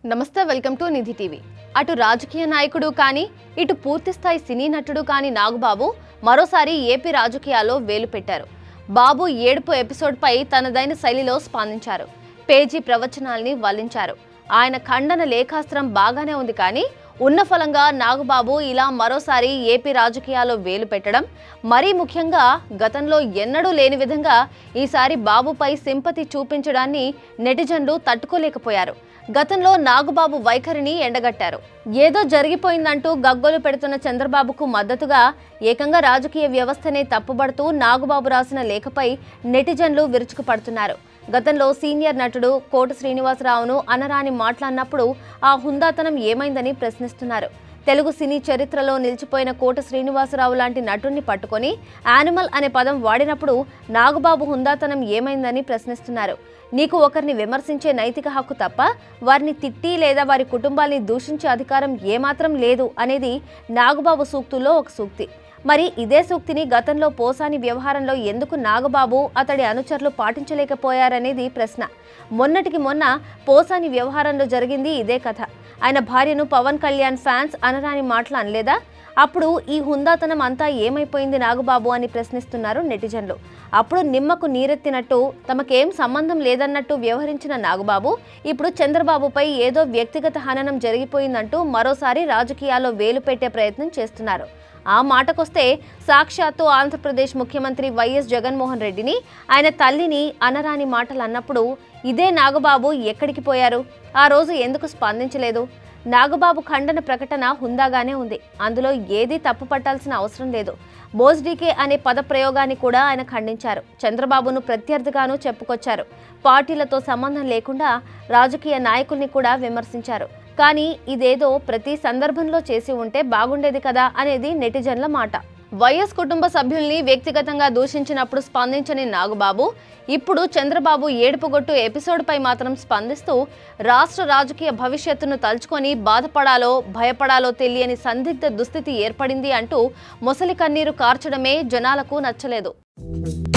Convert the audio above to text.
నమస్తే welcome to Nidhi TV అటు రాజకీయ నాయకుడు కానీ ఇటు పూర్తిస్థాయి సినీ నటుడు కానీ నాగుబాబు మరోసారి ఏపీ రాజకీయాల్లో వేలు పెట్టారు బాబు ఏడుపు ఎపిసోడ్పై తనదైన శైలిలో స్పందించారు పేజీ ప్రవచనాల్ని వల్లించారు ఆయన ఖండన లేఖాస్త్రం బాగానే ఉంది కానీ ఉన్న ఫలంగా నాగబాబు ఇలా మరోసారి ఏపీ రాజకీయాల్లో వేలు పెట్టడం మరీ ముఖ్యంగా గతంలో ఎన్నడూ లేని విధంగా ఈసారి బాబుపై సింపతి చూపించడాన్ని నెటిజన్లు తట్టుకోలేకపోయారు గతంలో నాగుబాబు వైఖరిని ఎండగట్టారు ఏదో జరిగిపోయిందంటూ గగ్గోలు పెడుతున్న చంద్రబాబుకు మద్దతుగా ఏకంగా రాజకీయ వ్యవస్థనే తప్పుబడుతూ నాగుబాబు రాసిన లేఖపై నెటిజన్లు విరుచుకుపడుతున్నారు గతంలో సీనియర్ నటుడు కోట శ్రీనివాసరావును అనరాని మాట్లాడినప్పుడు ఆ హుందాతనం ఏమైందని ప్రశ్నిస్తున్నారు తెలుగు సినీ చరిత్రలో నిలిచిపోయిన కోట శ్రీనివాసరావు లాంటి నటుణ్ణి పట్టుకొని యానిమల్ అనే పదం వాడినప్పుడు నాగుబాబు హుందాతనం ఏమైందని ప్రశ్నిస్తున్నారు నీకు ఒకరిని విమర్శించే నైతిక హక్కు తప్ప వారిని తిట్టి లేదా వారి కుటుంబాల్ని దూషించే అధికారం ఏమాత్రం లేదు అనేది నాగుబాబు సూక్తుల్లో ఒక సూక్తి మరి ఇదే సూక్తిని గతంలో పోసాని వ్యవహారంలో ఎందుకు నాగబాబు అతడి అనుచరులు పాటించలేకపోయారనేది ప్రశ్న మొన్నటికి మొన్న పోసాని వ్యవహారంలో జరిగింది ఇదే కథ ఆయన భార్యను పవన్ కళ్యాణ్ ఫ్యాన్స్ అనరాని మాటలు అనలేదా అప్పుడు ఈ హుందాతనం అంతా ఏమైపోయింది నాగబాబు అని ప్రశ్నిస్తున్నారు నెటిజన్లు అప్పుడు నిమ్మకు నీరెత్తినట్టు తమకేం సంబంధం లేదన్నట్టు వ్యవహరించిన నాగబాబు ఇప్పుడు చంద్రబాబుపై ఏదో వ్యక్తిగత హననం జరిగిపోయిందంటూ మరోసారి రాజకీయాల్లో వేలు పెట్టే ప్రయత్నం చేస్తున్నారు ఆ మాటకొస్తే సాక్షాత్తు ఆంధ్రప్రదేశ్ ముఖ్యమంత్రి వైఎస్ జగన్మోహన్ రెడ్డిని ఆయన తల్లిని అనరాని మాటలు అన్నప్పుడు ఇదే నాగబాబు ఎక్కడికి పోయారు ఆ రోజు ఎందుకు స్పందించలేదు నాగబాబు ఖండన ప్రకటన హుందాగానే ఉంది అందులో ఏదీ తప్పు పట్టాల్సిన అవసరం లేదు బోస్డీకే అనే పద ప్రయోగాన్ని కూడా ఆయన ఖండించారు చంద్రబాబును ప్రత్యర్థిగాను చెప్పుకొచ్చారు పార్టీలతో సంబంధం లేకుండా రాజకీయ నాయకుల్ని కూడా విమర్శించారు కానీ ఇదేదో ప్రతి సందర్భంలో చేసి ఉంటే బాగుండేది కదా అనేది నెటిజన్ల మాట వైఎస్ కుటుంబ సభ్యుల్ని వ్యక్తిగతంగా దూషించినప్పుడు స్పందించని నాగుబాబు ఇప్పుడు చంద్రబాబు ఏడుపుగొట్టు ఎపిసోడ్పై మాత్రం స్పందిస్తూ రాష్ట్ర రాజకీయ భవిష్యత్తును తలుచుకొని బాధపడాలో భయపడాలో తెలియని సందిగ్ధ దుస్థితి ఏర్పడింది అంటూ మొసలి కన్నీరు కార్చడమే జనాలకు నచ్చలేదు